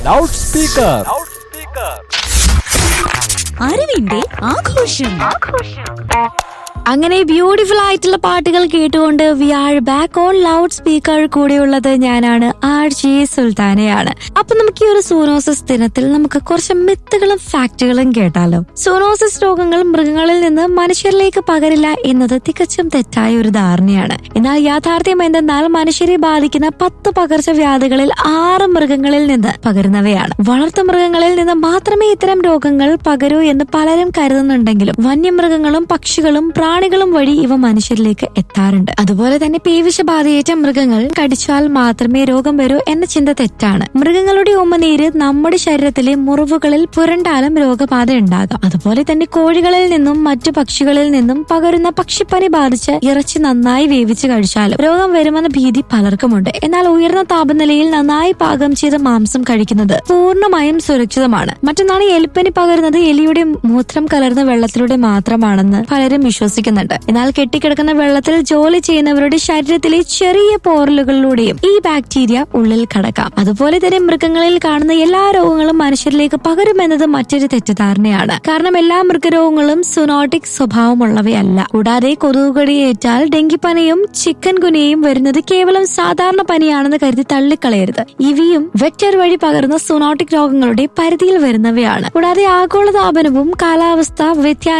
loud speaker അറിവിന്റെ ആഘോഷം അങ്ങനെ ബ്യൂട്ടിഫുൾ ആയിട്ടുള്ള പാട്ടുകൾ കേട്ടുകൊണ്ട് we are back on loud speaker കൂടെയുള്ളത് ഞാനാണ് ആർ ജെ സുൽത്താനയാണ് അപ്പൊ നമുക്ക് ഈ ഒരു സൂനോസിസ് ദിനത്തിൽ നമുക്ക് കുറച്ച് മിത്തുകളും ഫാക്ടുകളും കേട്ടാലോ സൂനോസിസ് രോഗങ്ങൾ മൃഗങ്ങളിൽ നിന്ന് മനുഷ്യരിലേക്ക് പകരില്ല എന്നത് തികച്ചും തെറ്റായ ഒരു ധാരണയാണ് എന്നാൽ യാഥാർത്ഥ്യം എന്തെന്നാൽ മനുഷ്യരെ ബാധിക്കുന്ന പത്ത് പകർച്ചവ്യാധികളിൽ ആറ് മൃഗങ്ങളിൽ നിന്ന് പകരുന്നവയാണ് വളർത്തു മൃഗങ്ങളിൽ നിന്ന് മാത്രമേ ഇത്തരം രോഗങ്ങൾ പകരൂ എന്ന് പലരും കരുതുന്നുണ്ടെങ്കിലും വന്യമൃഗങ്ങളും പക്ഷികളും പ്രാണികളും വഴി ഇവ മനുഷ്യരിലേക്ക് എത്താറുണ്ട് അതുപോലെ തന്നെ പേവിഷബാധയേറ്റ മൃഗങ്ങൾ കടിച്ചാൽ മാത്രമേ രോഗം വരൂ എന്ന ചിന്ത തെറ്റാണ് മൃഗങ്ങളുടെ ഉമ്മനീര് നമ്മുടെ ശരീരത്തിലെ മുറിവുകളിൽ പുരണ്ടാലും രോഗബാധ ഉണ്ടാകാം അതുപോലെ തന്നെ കോഴികളിൽ നിന്നും മറ്റു പക്ഷികളിൽ നിന്നും പകരുന്ന പക്ഷിപ്പനി ബാധിച്ച് ഇറച്ചി നന്നായി വേവിച്ച് കഴിച്ചാലും രോഗം വരുമെന്ന ഭീതി പലർക്കുമുണ്ട് എന്നാൽ ഉയർന്ന താപനിലയിൽ നന്നായി പാകം ചെയ്ത മാംസം കഴിക്കുന്നത് പൂർണ്ണമായും സുരക്ഷിതമാണ് മറ്റൊന്നാണ് എലിപ്പനി പകരുന്നത് എലിയുടെ മൂത്രം കലർന്ന വെള്ളത്തിലൂടെ മാത്രമാണെന്ന് പലരും വിശ്വസിക്കുന്നുണ്ട് എന്നാൽ കെട്ടിക്കിടക്കുന്ന വെള്ളത്തിൽ ജോലി ചെയ്യുന്നവരുടെ ശരീരത്തിലെ ചെറിയ പോറലുകളിലൂടെയും ഈ ബാക്ടീരിയ ഉള്ളിൽ കടക്കാം അതുപോലെ തന്നെ മൃഗങ്ങളിൽ കാണുന്ന എല്ലാ രോഗങ്ങളും മനുഷ്യരിലേക്ക് പകരുമെന്നത് മറ്റൊരു തെറ്റിദ്ധാരണയാണ് കാരണം എല്ലാ മൃഗരോഗങ്ങളും സുനോട്ടിക് സ്വഭാവമുള്ളവയല്ല കൂടാതെ കൊതുകുകടിയേറ്റാൽ ഡെങ്കിപ്പനിയും ചിക്കൻ ഗുനിയയും വരുന്നത് കേവലം സാധാരണ പനിയാണെന്ന് കരുതി തള്ളിക്കളയരുത് ഇവയും വെക്ടർ വഴി പകരുന്ന സുനോട്ടിക് രോഗങ്ങളുടെ പരിധിയിൽ വരുന്നവയാണ് കൂടാതെ ആഗോളതാപനവും കാലാവസ്ഥ വ്യത്യാസം